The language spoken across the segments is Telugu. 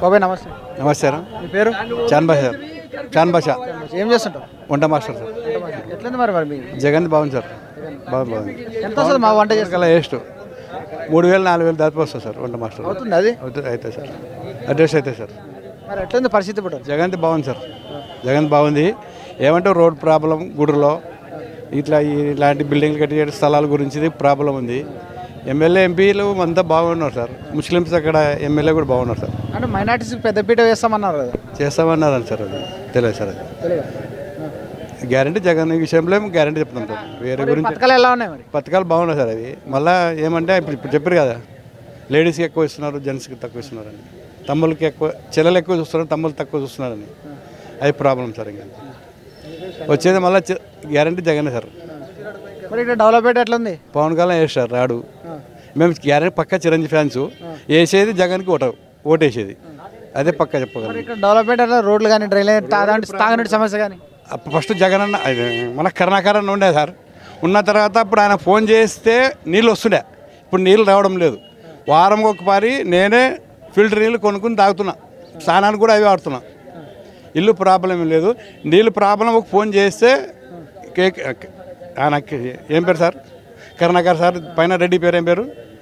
బాబాయ్ నమస్తే నమస్కారం మీ పేరు చాన్ భాష సార్ చాన్ భాష ఏం చేస్తుంటావు వంట మాస్టర్ సార్ ఎట్లుంది మరి మరి మీ జగన్ బాగుంది సార్ బాగుంది బాగుంది ఎంత వస్తుంది మా వంట చేస్తే కల్లా వేస్ట్ మూడు వేలు నాలుగు వేలు దాటి వస్తుంది సార్ వంట మాస్టర్ అవుతుంది అది అవుతుంది అయితే సార్ అడ్రస్ అయితే సార్ మరి ఎట్లుంది పరిస్థితి ఇప్పుడు జగన్ బాగుంది సార్ జగన్ బాగుంది ఏమంటే రోడ్ ప్రాబ్లం గుడిలో ఇట్లా ఈ- ఇలాంటి బిల్డింగ్లు కట్టే స్థలాల గురించి ప్రాబ్లం ఉంది ఎమ్మెల్యే ఎంపీలు అంతా బాగున్నారు సార్ ముస్లిమ్స్ అక్కడ ఎమ్మెల్యే కూడా బాగున్నారు సార్ అంటే మైనార్టీస్కి పెద్దపీట వేస్తామన్నారు కదా చేస్తామన్నారని సార్ అది తెలియదు సార్ అది తెలియదు గ్యారంటీ జగన్ ఈ విషయంలో గ్యారంటీ చెప్తాం సార్ వేరే గురించి పథకాలు ఎలా ఉన్నాయి మరి పథకాలు బాగున్నాయి సార్ అవి మళ్ళీ ఏమంటే ఇప్పుడు ఇప్పుడు చెప్పారు కదా లేడీస్కి ఎక్కువ ఇస్తున్నారు జెంట్స్కి తక్కువ ఇస్తున్నారని తమ్ముళ్ళకి ఎక్కువ చెల్లెలు ఎక్కువ చూస్తున్నారు తమ్ముళ్ళు తక్కువ చూస్తున్నారని అది ప్రాబ్లం సార్ ఇంకా వచ్చేది మళ్ళీ గ్యారంటీ జగనే సార్ మరి ఇక్కడ డెవలప్మెంట్ ఎట్లుంది పవన్ కళ్యాణ్ వేస్తారు రాడు మేము గ్యారంటీ పక్క చిరంజీవి ఫ్యాన్స్ వేసేది జగన్కి ఓట ఓటేసేది అదే పక్క చెప్పగలం మరి ఇక్కడ డెవలప్మెంట్ ఎట్లా రోడ్లు కానీ డ్రైనేజ్ తాగడానికి తాగనీటి సమస్య కానీ అప్పుడు ఫస్ట్ జగన్ అన్న అది మన కరుణాకర్ అన్న ఉండే సార్ ఉన్న తర్వాత ఇప్పుడు ఆయన ఫోన్ చేస్తే నీళ్ళు వస్తుండే ఇప్పుడు నీళ్ళు రావడం లేదు వారం ఒక పారి నేనే ఫిల్టర్ నీళ్ళు కొనుక్కుని తాగుతున్నా స్నానానికి కూడా అవి వాడుతున్నా ఇల్లు ప్రాబ్లం ఏం లేదు నీళ్ళు ప్రాబ్లం ఒక ఫోన్ చేస్తే కేక్ ఆయనకి ఏం పేరు సార్ కరుణాకర్ సార్ పైన రెడ్డి పేరు ఏం పేరు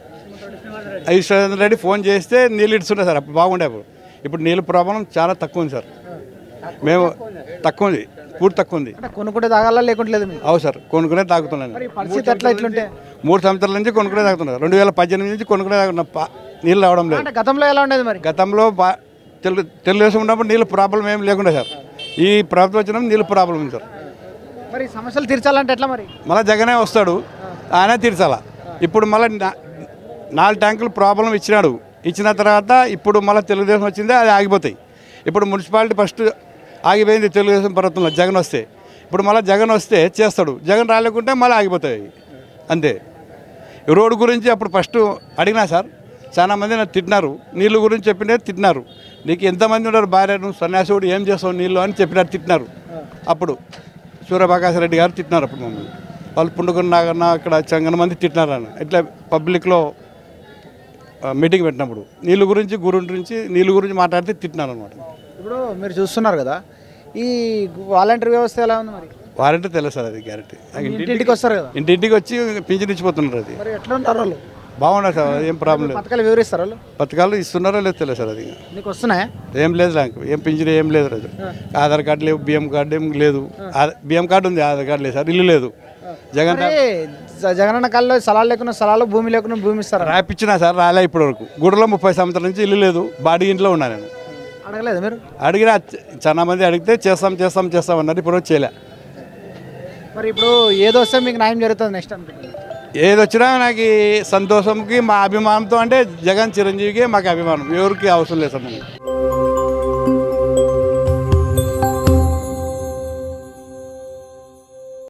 ఈశ్వర్ రెడ్డి ఫోన్ చేస్తే నీళ్ళు ఇస్తుండే సార్ అప్పుడు బాగుండే అప్పుడు ఇప్పుడు నీళ్ళు ప్రాబ్లం చాలా తక్కువ ఉంది సార్ మేము తక్కువ ఉంది పూర్తి తక్కువ ఉంది అంటే కొనుక్కుంటే తాగాలా లేకుంటే లేదు మీకు అవు సార్ కొనుక్కునే తాగుతున్నాను మరి ఈ పరిస్థితి ఎట్లా ఇట్లుంటే మూడు సంవత్సరాల నుంచి కొనుక్కునే తాగుతున్నారు రెండు వేల పద్దెనిమిది నుంచి కొనుక్కునే తాగుతున్నా పా- నీళ్ళు రావడం లేదు అంటే గతంలో ఎలా ఉండేది మరి గతంలో బా తెలుగు తెలుగుదేశం ఉన్నప్పుడు నీళ్ళు ప్రాబ్లం ఏం లేకుండా సార్ ఈ ప్రభుత్వం వచ్చిన నీళ్ళు ప్రాబ్లం ఉంది సార్ మరి ఈ సమస్యలు తీర్చాలంటే ఎట్లా మరి మళ్ళీ జగనే వస్తాడు ఆయనే తీర్చాలా ఇప్పుడు మళ్ళీ నా- నాలుగు ట్యాంకులు ప్రాబ్లం ఇచ్చినాడు ఇచ్చిన తర్వాత ఇప్పుడు మళ్ళీ తెలుగుదేశం వచ్చిందే అది ఆగిపోతాయి ఇప్పుడు మున్సిపాలిటీ ఫస్ట్ ఆగిపోయింది తెలుగుదేశం ప్రభుత్వంలో జగన్ వస్తే ఇప్పుడు మళ్ళీ జగన్ వస్తే చేస్తాడు జగన్ రాలేకుంటే మళ్ళీ ఆగిపోతాయి అంతే ఈ రోడ్డు గురించి అప్పుడు ఫస్ట్ అడిగినా సార్ చాలా మంది నన్ను తిట్టినారు నీళ్ళు గురించి చెప్పినే తిట్టినారు నీకు ఎంతమంది ఉన్నారు భార్య నువ్వు సన్యాసుడు ఏం చేస్తావు నీళ్ళు అని చెప్పినారు తిట్టినారు అప్పుడు సూర్యప్రకాశ్ రెడ్డి గారు తిట్టినారు అప్పుడు మమ్మల్ని వాళ్ళు పుండుకున్న నాగన్న అక్కడ చంగన మంది తిట్టినారు అని ఇట్లా పబ్లిక్లో ఆ, మీటింగ్ పెట్టినప్పుడు నీళ్ళు గురించి గురు గురించి నీళ్ళు గురించి మాట్లాడితే తిట్టినారు అనమాట ఇప్పుడు మీరు చూస్తున్నారు కదా ఈ వాలంటీర్ వ్యవస్థ ఎలా ఉంది మరి వారంటీ తెలుసు సార్ అది గ్యారెంటీ ఇంటింటికి వస్తారు కదా ఇంటింటికి వచ్చి పింఛన్ ఇచ్చిపోతున్నారు అది మరి ఎట్లా ఉంటారు వాళ్ళు బాగున్నారు సార్ ఏం ప్రాబ్లం లేదు పథకాలు వివరిస్తారు వాళ్ళు పథకాలు ఇస్తున్నారో లేదు తెలియదు సార్ అది నీకు వస్తున్నాయా ఏం లేదు నాకు ఏం పింఛన్ ఏం లేదు రాజు ఆధార్ కార్డు లేవు బియ్యం కార్డు ఏం లేదు ఆ- బియ్యం కార్డు ఉంది ఆధార్ కార్డు లేదు సార్ ఇల్లు లేదు జగన్ మరి జ- జగనన్న కాల్లో స్థలాలు లేకున్నా స్థలాలు భూమి లేకున్నా భూమి ఇస్తారా రాపిచ్చినా సార్ రాలే ఇప్పటి వరకు గుడిలో ముప్పై సంవత్సరాల నుంచి ఇల్లు లేదు బాడీ ఇంట్లో ఉన్నా నేను అడగలేదు మీరు అడిగినా చాలా మంది అడిగితే చేస్తాం చేస్తాం చేస్తాం అన్నారు ఇప్పుడు వరకు చేయలే మరి ఇప్పుడు ఏదో వస్తే మీకు న్యాయం జరుగుతుంది నెక్స్ట్ అనుకుంటున్నాను ఏది వచ్చినా నాకు ఈ సంతోషంకి మా అభిమానంతో అంటే జగన్ చిరంజీవికి మాకు అభిమానం ఎవరికి అవసరం లేదు సార్ మనకి